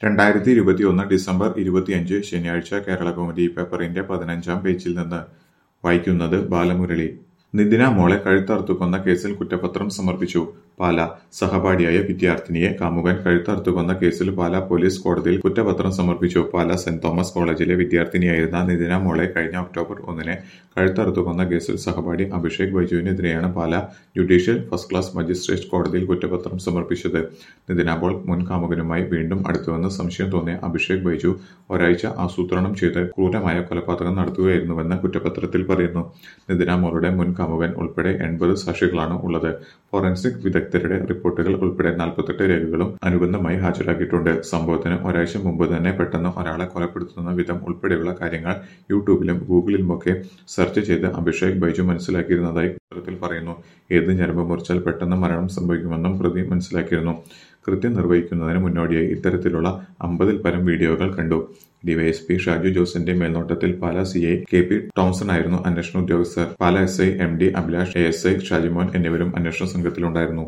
രണ്ടായിരത്തി ഇരുപത്തിയൊന്ന് ഡിസംബർ ഇരുപത്തിയഞ്ച് ശനിയാഴ്ച കേരളകൗമുദി പേപ്പറിന്റെ പതിനഞ്ചാം പേജിൽ നിന്ന് വായിക്കുന്നത് ബാലമുരളി നിതിന മോളെ കഴുത്തറുത്തുകൊന്ന കേസിൽ കുറ്റപത്രം സമർപ്പിച്ചു പാല സഹപാഠിയായ വിദ്യാർത്ഥിനിയെ കാമുകൻ കഴുത്തറുത്തുകൊന്ന കേസിൽ പാല പോലീസ് കോടതിയിൽ കുറ്റപത്രം സമർപ്പിച്ചു പാല സെന്റ് തോമസ് കോളേജിലെ വിദ്യാർത്ഥിനിയായിരുന്ന നിതിന മോളെ കഴിഞ്ഞ ഒക്ടോബർ ഒന്നിന് കഴുത്തറുത്തുകൊന്ന കേസിൽ സഹപാഠി അഭിഷേക് ബൈജുവിനെതിരെയാണ് Pala judicial first class magistrate കോടതിയിൽ കുറ്റപത്രം സമർപ്പിച്ചത് നിതിന പോൾ മുൻ കാമുകനുമായി വീണ്ടും അടുത്തുവെന്ന് സംശയം തോന്നിയ അഭിഷേക് ബൈജു ഒരാഴ്ച ആസൂത്രണം ചെയ്ത് ക്രൂരമായ കൊലപാതകം നടത്തുകയായിരുന്നുവെന്ന് കുറ്റപത്രത്തിൽ പറയുന്നു നിതിന മോളുടെ മുൻ കാമുകൻ ഉൾപ്പെടെ എൺപത് സാക്ഷികളാണ് ഉള്ളത് ഫോറൻസിക് വിദഗ്ധരുടെ റിപ്പോർട്ടുകൾ ഉൾപ്പെടെ നാൽപ്പത്തെട്ട് രേഖകളും അനുബന്ധമായി ഹാജരാക്കിയിട്ടുണ്ട് സംഭവത്തിന് ഒരാഴ്ച മുമ്പ് തന്നെ പെട്ടെന്ന് ഒരാളെ കൊലപ്പെടുത്തുന്ന വിധം ഉൾപ്പെടെയുള്ള കാര്യങ്ങൾ യൂട്യൂബിലും ഗൂഗിളിലുമൊക്കെ സെർച്ച് ചെയ്ത് അഭിഷേക് ബൈജു മനസ്സിലാക്കിയിരുന്നതായി പത്രത്തിൽ പറയുന്നു ഏത് ഞരമ്പ് മുറിച്ചാൽ പെട്ടെന്ന് മരണം സംഭവിക്കുമെന്നും പ്രതി മനസ്സിലാക്കിയിരുന്നു കൃത്യം നിർവഹിക്കുന്നതിന് മുന്നോടിയായി ഇത്തരത്തിലുള്ള അമ്പതിൽ പരം വീഡിയോകൾ കണ്ടു ഡിവൈഎസ്പി ഷാജു ജോസിന്റെ മേൽനോട്ടത്തിൽ Pala C I K P Tomson ആയിരുന്നു അന്വേഷണ ഉദ്യോഗസ്ഥർ Pala S I M D Abhilash A S I Shajimon എന്നിവരും അന്വേഷണ സംഘത്തിലുണ്ടായിരുന്നു